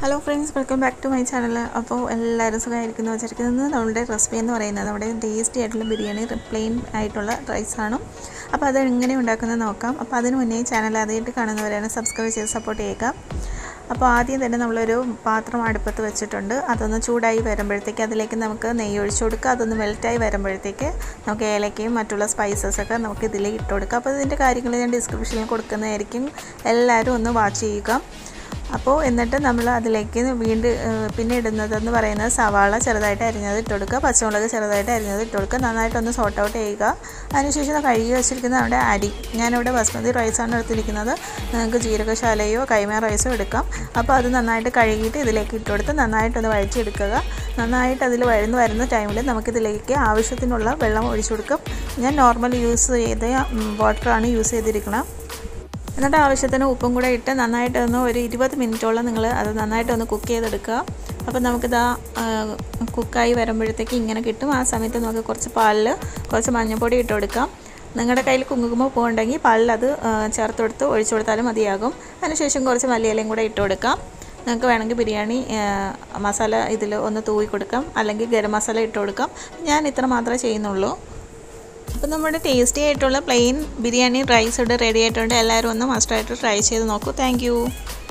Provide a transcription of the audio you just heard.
hello friends welcome back to my channel അപ്പോൾ എല്ലാവരും സുഖമായിരിക്കുന്നു വെച്ചിരിക്കുന്നത് നമ്മുടെ റെസിപ്പി എന്ന് പറയുന്നത് നമ്മുടെ ടേസ്റ്റി ആയിട്ടുള്ള ബിരിയാണി പ്ലെയിൻ ആയിട്ടുള്ള റൈസാണ് അപ്പോൾ അത് എങ്ങനെ ഉണ്ടാക്കുന്നത് നോക്കാം അപ്പോൾ അതിന് മുന്നേ ഈ ചാനൽ ആദ്യമായിട്ട് കാണുന്നവരാണ് സബ്സ്ക്രൈബ് ചെയ്ത് സപ്പോർട്ട് ചെയ്യുക അപ്പോൾ ആദ്യം തന്നെ നമ്മളൊരു പാത്രം അടുപ്പത്ത് വെച്ചിട്ടുണ്ട് അതൊന്ന് ചൂടായി വരുമ്പോഴത്തേക്ക് അതിലേക്ക് നമുക്ക് നെയ്യ് ഒഴിച്ചു കൊടുക്കുക അതൊന്ന് മെൽറ്റായി വരുമ്പോഴത്തേക്ക് നമുക്ക് ഏലക്കയും മറ്റുള്ള സ്പൈസസ് ഒക്കെ നമുക്ക് ഇതിലേക്ക് ഇട്ട് കൊടുക്കുക അപ്പോൾ ഇതിൻ്റെ കാര്യങ്ങൾ ഞാൻ ഡിസ്ക്രിപ്ഷനിൽ കൊടുക്കുന്നതായിരിക്കും എല്ലാവരും ഒന്ന് വാച്ച് ചെയ്യുക അപ്പോൾ എന്നിട്ട് നമ്മൾ അതിലേക്ക് വീണ്ടും പിന്നെ ഇടുന്നതെന്ന് പറയുന്നത് സവാള ചെറുതായിട്ട് അരിഞ്ഞത് ഇട്ട് കൊടുക്കുക പച്ചമുളക് ചെറുതായിട്ട് അരിഞ്ഞത് ഇട്ട് കൊടുക്കുക നന്നായിട്ടൊന്ന് സോർട്ട് ഔട്ട് ചെയ്യുക അതിനുശേഷം കഴുകി വെച്ചിരിക്കുന്ന നമ്മുടെ അരി ഞാനിവിടെ ബസ്മതി റൈസാണ് എടുത്തിരിക്കുന്നത് നിങ്ങൾക്ക് ജീരകശാലയോ കൈമ റൈസോ എടുക്കാം അപ്പോൾ അത് നന്നായിട്ട് കഴുകിയിട്ട് ഇതിലേക്ക് ഇട്ട് കൊടുത്ത് നന്നായിട്ടൊന്ന് വഴറ്റിയെടുക്കുക നന്നായിട്ട് അതിൽ വഴന്ന് വരുന്ന ടൈമിൽ നമുക്കിതിലേക്ക് ആവശ്യത്തിനുള്ള വെള്ളം ഒഴിച്ചു കൊടുക്കും ഞാൻ നോർമൽ യൂസ് ചെയ്ത വാട്ടറാണ് യൂസ് ചെയ്തിരിക്കുന്നത് എന്നിട്ട് ആവശ്യത്തിന് ഉപ്പും കൂടെ ഇട്ട് നന്നായിട്ടൊന്ന് ഒരു ഇരുപത് മിനിറ്റോളം നിങ്ങൾ അത് നന്നായിട്ടൊന്ന് കുക്ക് ചെയ്തെടുക്കുക അപ്പോൾ നമുക്കിത് കുക്കായി വരുമ്പോഴത്തേക്ക് ഇങ്ങനെ കിട്ടും ആ സമയത്ത് നമുക്ക് കുറച്ച് പാലിൽ കുറച്ച് മഞ്ഞൾപ്പൊടി ഇട്ട് കൊടുക്കാം നിങ്ങളുടെ കയ്യിൽ കുങ്കുമപ്പൂ ഉണ്ടെങ്കിൽ പാലിൽ അത് ചേർത്ത് കൊടുത്ത് ഒഴിച്ചു കൊടുത്താലും മതിയാകും അതിനുശേഷം കുറച്ച് മല്ലിയിലയും കൂടെ ഇട്ട് കൊടുക്കാം നിങ്ങൾക്ക് വേണമെങ്കിൽ ബിരിയാണി മസാല ഇതിൽ ഒന്ന് തൂവി കൊടുക്കാം അല്ലെങ്കിൽ ഗരം മസാല ഇട്ട് കൊടുക്കാം ഞാൻ ഇത്ര മാത്രമേ ചെയ്യുന്നുള്ളൂ അപ്പോൾ നമ്മുടെ ടേസ്റ്റി ആയിട്ടുള്ള പ്ലെയിൻ ബിരിയാണി റൈസ് ഇവിടെ റെഡി ആയിട്ടുണ്ട് എല്ലാവരും ഒന്ന് മസ്റ്റായിട്ട് ട്രൈ ചെയ്ത് നോക്കൂ താങ്ക്